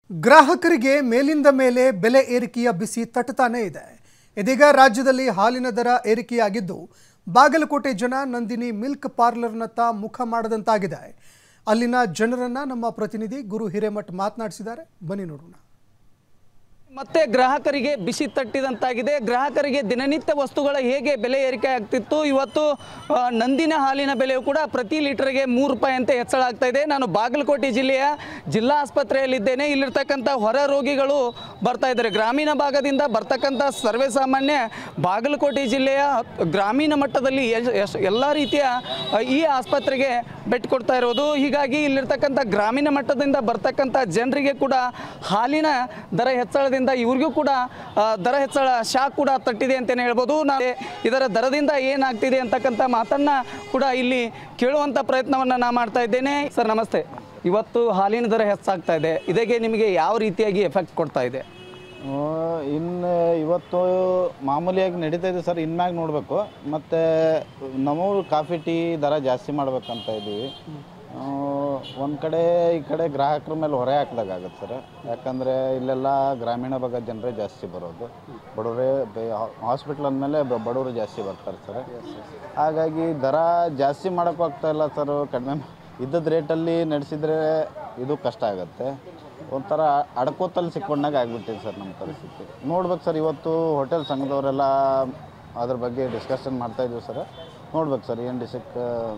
ಗ್ರಾಹಕರಿಗೆ ಮೇಲಿಂದ ಮೇಲೆ ಬೆಲೆ ಏರಿಕೆಯ ಬಿಸಿ ತಟ್ಟುತ್ತಾನೇ ಇದೆ ಇದೀಗ ರಾಜ್ಯದಲ್ಲಿ ಹಾಲಿನ ದರ ಏರಿಕೆಯಾಗಿದ್ದು ಬಾಗಲಕೋಟೆ ಜನ ನಂದಿನಿ ಮಿಲ್ಕ್ ಪಾರ್ಲರ್ನತ್ತ ಮುಖ ಮಾಡದಂತಾಗಿದೆ ಅಲ್ಲಿನ ಜನರನ್ನ ನಮ್ಮ ಪ್ರತಿನಿಧಿ ಗುರು ಹಿರೇಮಠ್ ಮಾತನಾಡಿಸಿದ್ದಾರೆ ಬನ್ನಿ ನೋಡೋಣ ಮತ್ತೆ ಗ್ರಾಹಕರಿಗೆ ಬಿಸಿ ತಟ್ಟಿದಂತಾಗಿದೆ ಗ್ರಾಹಕರಿಗೆ ದಿನನಿತ್ಯ ವಸ್ತುಗಳ ಹೇಗೆ ಬೆಲೆ ಏರಿಕೆ ಆಗ್ತಿತ್ತು ಇವತ್ತು ಆ, ನಂದಿನ ಹಾಲಿನ ಬೆಲೆಯು ಕೂಡ ಪ್ರತಿ ಲೀಟರ್ಗೆ ಮೂರು ರೂಪಾಯಿ ಅಂತ ಹೆಚ್ಚಳ ಆಗ್ತಾ ಇದೆ ನಾನು ಬಾಗಲಕೋಟೆ ಜಿಲ್ಲೆಯ ಜಿಲ್ಲಾ ಆಸ್ಪತ್ರೆಯಲ್ಲಿದ್ದೇನೆ ಇಲ್ಲಿರ್ತಕ್ಕಂಥ ಹೊರ ರೋಗಿಗಳು ಬರ್ತಾ ಇದ್ದಾರೆ ಗ್ರಾಮೀಣ ಭಾಗದಿಂದ ಬರ್ತಕ್ಕಂಥ ಸರ್ವೇ ಸಾಮಾನ್ಯ ಬಾಗಲಕೋಟೆ ಜಿಲ್ಲೆಯ ಗ್ರಾಮೀಣ ಮಟ್ಟದಲ್ಲಿ ಎಸ್- ಎಸ್- ಎಲ್ಲ ರೀತಿಯ ಆ, ಈ ಆಸ್ಪತ್ರೆಗೆ ಭೇಟಿ ಕೊಡ್ತಾ ಇರೋದು ಹೀಗಾಗಿ ಇಲ್ಲಿರ್ತಕ್ಕಂಥ ಗ್ರಾಮೀಣ ಮಟ್ಟದಿಂದ ಬರ್ತಕ್ಕಂಥ ಜನರಿಗೆ ಕೂಡ ಹಾಲಿನ ದರ ಹೆಚ್ಚಳದಿಂದ ಇವ್ರಿಗೂ ಕೂಡ ಆ, ದರ ಹೆಚ್ಚಳ ಶಾಕ್ ಕೂಡ ತಟ್ಟಿದೆ ಅಂತಲೇ ಹೇಳ್ಬೋದು ನಾನು ಇದರ ದರದಿಂದ ಏನಾಗ್ತಿದೆ ಅಂತಕ್ಕಂಥ ಮಾತನ್ನ ಕೂಡ ಇಲ್ಲಿ ಕೇಳುವಂಥ ಪ್ರಯತ್ನವನ್ನು ನಾ ಮಾಡ್ತಾ ಇದ್ದೇನೆ ಸರ್ ನಮಸ್ತೆ ಇವತ್ತು ಹಾಲಿನ ದರ ಹೆಚ್ಚಾಗ್ತಾ ಇದೆ ಇದಕ್ಕೆ ನಿಮಗೆ ಯಾವ ರೀತಿಯಾಗಿ ಎಫೆಕ್ಟ್ ಕೊಡ್ತಾ ಇದೆ ಇನ್ನು ಇವತ್ತು ಮಾಮೂಲಿಯಾಗಿ ನಡೀತಾ ಇದೆ ಸರ್ ಇನ್ಮ್ಯಾಗ ನೋಡಬೇಕು ಮತ್ತು ನಾವು ಕಾಫಿ ಟೀ ದರ ಜಾಸ್ತಿ ಮಾಡ್ಬೇಕಂತ ಇದ್ದೀವಿ ಒಂದು ಕಡೆ ಈ ಕಡೆ ಗ್ರಾಹಕರ ಮೇಲೆ ಹೊರೆ ಹಾಕ್ದಾಗ ಆಗುತ್ತೆ ಸರ್ ಯಾಕಂದರೆ ಇಲ್ಲೆಲ್ಲ ಗ್ರಾಮೀಣ ಭಾಗದ ಜನರೇ ಜಾಸ್ತಿ ಬರೋದು ಬಡವರೇ ಹಾಸ್ಪಿಟ್ಲ್ ಅಂದಮೇಲೆ ಬಡವರು ಜಾಸ್ತಿ ಬರ್ತಾರೆ ಸರ್ ಹಾಗಾಗಿ ದರ ಜಾಸ್ತಿ ಮಾಡೋಕ್ಕೂ ಆಗ್ತಾ ಇಲ್ಲ ಸರ್ ಕಡಿಮೆ ಇದ್ದದ ರೇಟಲ್ಲಿ ನಡೆಸಿದರೆ ಇದು ಕಷ್ಟ ಆಗುತ್ತೆ ಒಂಥರ ಅಡ್ಕೋತಲ್ಲಿ ಸಿಕ್ಕೊಂಡಾಗ ಆಗ್ಬಿಟ್ಟಿದೆ ಸರ್ ನಮ್ಮ ಪರಿಸ್ಥಿತಿ ನೋಡ್ಬೇಕು ಸರ್ ಇವತ್ತು ಹೋಟೆಲ್ ಸಂಘದವರೆಲ್ಲ ಅದ್ರ ಬಗ್ಗೆ ಡಿಸ್ಕಷನ್ ಮಾಡ್ತಾ ಇದ್ದೀವಿ ಸರ್ ನೋಡ್ಬೇಕು ಸರ್ ಏನು ಡಿಸಿಕ್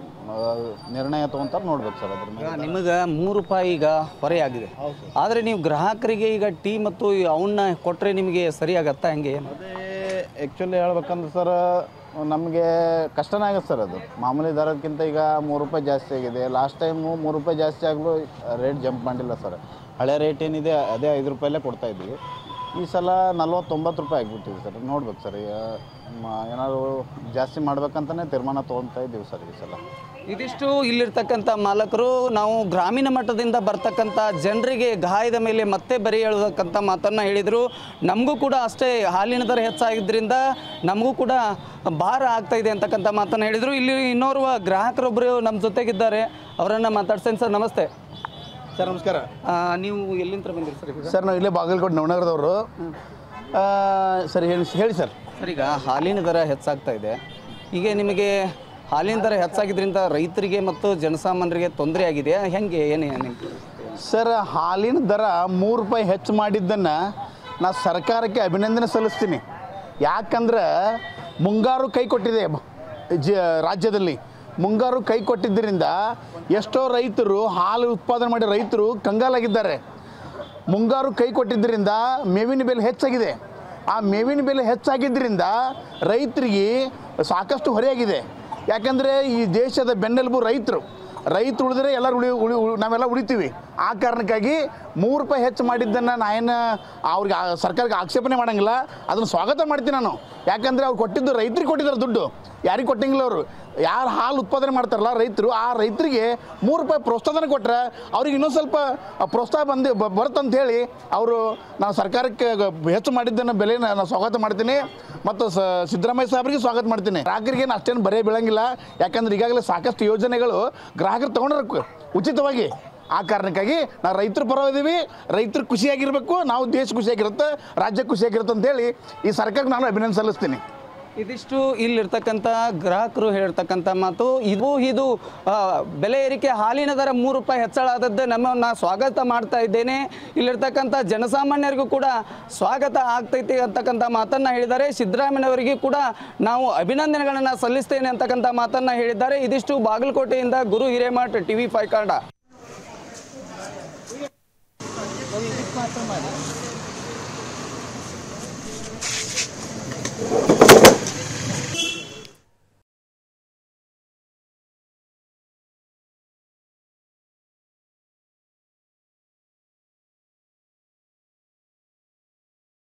ನಿರ್ಣಯ ತೊಗೊಂತಾರೆ ನೋಡ್ಬೇಕು ಸರ್ ಅದ್ರ ಮೇಲೆ ನಿಮಗೆ ಮೂರು ರೂಪಾಯಿ ಈಗ ಹೊರೆಯಾಗಿದೆ ಆದರೆ ನೀವು ಗ್ರಾಹಕರಿಗೆ ಈಗ ಟೀ ಮತ್ತು ಅವನ್ನ ಕೊಟ್ಟರೆ ನಿಮಗೆ ಸರಿಯಾಗತ್ತಾ ಹೆಂಗೆ ಏನು ಅದೇ ಆ್ಯಕ್ಚುಲಿ ಹೇಳ್ಬೇಕಂದ್ರೆ ಸರ್ ನಮಗೆ ಕಷ್ಟನೇ ಆಗುತ್ತೆ ಸರ್ ಅದು ಮಾಮೂಲಿ ದರಕ್ಕಿಂತ ಈಗ ಮೂರು ರೂಪಾಯಿ ಜಾಸ್ತಿ ಆಗಿದೆ ಲಾಸ್ಟ್ ಟೈಮು ಮೂರು ರೂಪಾಯಿ ಜಾಸ್ತಿ ಆಗಲು ರೇಟ್ ಜಂಪ್ ಮಾಡಿಲ್ಲ ಸರ್ ಹಳೆ ರೇಟ್ ಏನಿದೆ ಅದೇ ಐದು ರೂಪಾಯಲ್ಲೇ ಕೊಡ್ತಾ ಇದ್ದೀವಿ ಈ ಸಲ ನಲ್ವತ್ತೊಂಬತ್ತು ರೂಪಾಯಿ ಆಗಿಬಿಟ್ಟಿದೆ ಸರ್ ನೋಡ್ಬೇಕು ಸರ್ ಈಗ ಮ- ಏನಾದ್ರು ಜಾಸ್ತಿ ಮಾಡ್ಬೇಕಂತಲೇ ತೀರ್ಮಾನ ತೊಗೊತಾ ಇದ್ದೀವಿ ಸರ್ ಈ ಸಲ ಇದಿಷ್ಟು ಇಲ್ಲಿರ್ತಕ್ಕಂಥ ಮಾಲಕರು ನಾವು ಗ್ರಾಮೀಣ ಮಟ್ಟದಿಂದ ಬರ್ತಕ್ಕಂಥ ಜನರಿಗೆ ಗಾಯದ ಮೇಲೆ ಮತ್ತೆ ಬರೆ ಹೇಳತಕ್ಕಂಥ ಮಾತನ್ನು ಹೇಳಿದರು ನಮಗೂ ಕೂಡ ಅಷ್ಟೇ ಹಾಲಿನ ದರ ಹೆಚ್ಚಾಗಿದ್ದರಿಂದ ನಮಗೂ ಕೂಡ ಭಾರ ಆಗ್ತಾ ಇದೆ ಅಂತಕ್ಕಂಥ ಮಾತನ್ನು ಹೇಳಿದರು ಇಲ್ಲಿ ಇನ್ನೋರ್ವ ಗ್ರಾಹಕರೊಬ್ಬರು ನಮ್ಮ ಜೊತೆಗಿದ್ದಾರೆ ಅವರನ್ನು ಮಾತಾಡ್ತೇನೆ ಸರ್ ನಮಸ್ತೆ ಸರ್ ನಮಸ್ಕಾರ ಆ, ನೀವು ಎಲ್ಲಿಂದ ಬಂದಿರಿ ಸರ್ ಈಗ ಸರ್ ನಾವು ಇಲ್ಲೇ ಬಾಗಲಕೋಟೆ ನವನಗರದವರು ಆ, ಸರ್ ಹೇಳಿ ಹೇಳಿ ಸರ್ ಸರ್ ಈಗ ಹಾಲಿನ ದರ ಹೆಚ್ಚಾಗ್ತಾ ಇದೆ ಈಗ ನಿಮಗೆ ಹಾಲಿನ ದರ ಹೆಚ್ಚಾಗಿದ್ರಿಂದ ರೈತರಿಗೆ ಮತ್ತು ಜನಸಾಮಾನ್ಯರಿಗೆ ತೊಂದರೆ ಆಗಿದೆಯಾ ಹೆಂಗೆ ಏನು ನಿಮ್ಗೆ ಸರ್ ಹಾಲಿನ ದರ ಮೂರು ರೂಪಾಯಿ ಹೆಚ್ಚು ಮಾಡಿದ್ದನ್ನು ನಾ ಸರ್ಕಾರಕ್ಕೆ ಅಭಿನಂದನೆ ಸಲ್ಲಿಸ್ತೀನಿ ಯಾಕಂದ್ರೆ ಮುಂಗಾರು ಕೈ ಕೊಟ್ಟಿದೆ ಬ- ಜ ರಾಜ್ಯದಲ್ಲಿ ಮುಂಗಾರು ಕೈ ಕೊಟ್ಟಿದ್ದರಿಂದ ಎಷ್ಟೋ ರೈತರು ಹಾಲು ಉತ್ಪಾದನೆ ಮಾಡಿ ರೈತರು ಕಂಗಾಲಾಗಿದ್ದಾರೆ ಮುಂಗಾರು ಕೈ ಕೊಟ್ಟಿದ್ದರಿಂದ ಮೇವಿನ ಬೆಲೆ ಹೆಚ್ಚಾಗಿದೆ ಆ ಮೇವಿನ ಬೆಲೆ ಹೆಚ್ಚಾಗಿದ್ದರಿಂದ ರೈತರಿಗೆ ಸಾಕಷ್ಟು ಹೊರೆಯಾಗಿದೆ ಯಾಕಂದರೆ ಈ ದೇಶದ ಬೆನ್ನೆಲುಬು ರೈತರು ರೈತರು ಉಳಿದ್ರೆ ಎಲ್ಲರೂ ಉಳಿ ಉಳಿ ಉಳಿ- ನಾವೆಲ್ಲ ಉಳಿತೀವಿ ಆ ಕಾರಣಕ್ಕಾಗಿ ಮೂರು ರೂಪಾಯಿ ಹೆಚ್ಚು ಮಾಡಿದ್ದನ್ನು ನಾ ಏನು ಅವ್ರಿಗೆ ಆ- ಸರ್ಕಾರಕ್ಕೆ ಆಕ್ಷೇಪಣೆ ಮಾಡಂಗಿಲ್ಲ ಅದನ್ನು ಸ್ವಾಗತ ಮಾಡ್ತೀನಿ ನಾನು ಯಾಕಂದರೆ ಅವ್ರು ಕೊಟ್ಟಿದ್ದು ರೈತರಿಗೆ ಕೊಟ್ಟಿದ್ದಾರೆ ದುಡ್ಡು ಯಾರಿಗೆ ಕೊಟ್ಟಂಗಿಲ್ಲ ಅವರು ಯಾರು ಹಾಲು ಉತ್ಪಾದನೆ ಮಾಡ್ತಾರಲ್ಲ ರೈತರು ಆ ರೈತರಿಗೆ ಮೂರು ರೂಪಾಯಿ ಪ್ರೋತ್ಸಾಹನ ಕೊಟ್ಟರೆ ಅವ್ರಿಗೆ ಇನ್ನೊಂದು ಸ್ವಲ್ಪ ಆ ಪ್ರೋತ್ಸಾಹ ಬಂದು ಬ- ಬರುತ್ತಂತ ಹೇಳಿ ಅವರು ನಾನು ಸರ್ಕಾರಕ್ಕೆ ಗ- ಹೆಚ್ಚು ಮಾಡಿದ್ದನ್ನು ಬೆಲೆ ನಾನು ಸ್ವಾಗತ ಮಾಡ್ತೀನಿ ಮತ್ತು ಸ ಸಿದ್ದರಾಮಯ್ಯ ಸಾಹೇಬರಿಗೆ ಸ್ವಾಗತ ಮಾಡ್ತೀನಿ ಗ್ರಾಹಕರಿಗೆ ಏನು ಅಷ್ಟೇನು ಬರೇ ಬೀಳಂಗಿಲ್ಲ ಯಾಕಂದ್ರೆ ಈಗಾಗಲೇ ಸಾಕಷ್ಟು ಯೋಜನೆಗಳು ಗ್ರಾಹಕರು ತೊಗೊಂಡ್ರೆ ಉಚಿತವಾಗಿ ಆ ಕಾರಣಕ್ಕಾಗಿ ನಾವು ರೈತರ ಪರ ಇದ್ದೀವಿ ರೈತರು ಖುಷಿಯಾಗಿರಬೇಕು ನಾವು ದೇಶ ಖುಷಿಯಾಗಿರುತ್ತೆ ರಾಜ್ಯ ಖುಷಿಯಾಗಿರುತ್ತೆ ಅಂತೇಳಿ ಈ ಸರ್ಕಾರಕ್ಕೆ ನಾನು ಅಭಿನಂದನೆ ಸಲ್ಲಿಸ್ತೀನಿ ಇದಿಷ್ಟು ಇಲ್ಲಿರ್ತಕ್ಕಂಥ ಗ್ರಾಹಕರು ಹೇಳಿರ್ತಕ್ಕಂಥ ಮಾತು ಇದು ಇದು ಆ, ಬೆಲೆ ಏರಿಕೆ ಹಾಲಿನ ದರ ಮೂರು ರೂಪಾಯಿ ಹೆಚ್ಚಳ ಆದದ್ದು ನಮ್ಮ ನಾ ಸ್ವಾಗತ ಮಾಡ್ತಾ ಇದ್ದೇನೆ ಇಲ್ಲಿರ್ತಕ್ಕಂಥ ಜನಸಾಮಾನ್ಯರಿಗೂ ಕೂಡ ಸ್ವಾಗತ ಆಗ್ತೈತಿ ಅಂತಕ್ಕಂಥ ಮಾತನ್ನು ಹೇಳಿದ್ದಾರೆ ಸಿದ್ದರಾಮಯ್ಯನವರಿಗೆ ಕೂಡ ನಾವು ಅಭಿನಂದನೆಗಳನ್ನು ಸಲ್ಲಿಸ್ತೇನೆ ಅಂತಕ್ಕಂಥ ಮಾತನ್ನು ಹೇಳಿದ್ದಾರೆ ಇದಿಷ್ಟು ಬಾಗಲಕೋಟೆಯಿಂದ Guru Hiremath T V five Kannada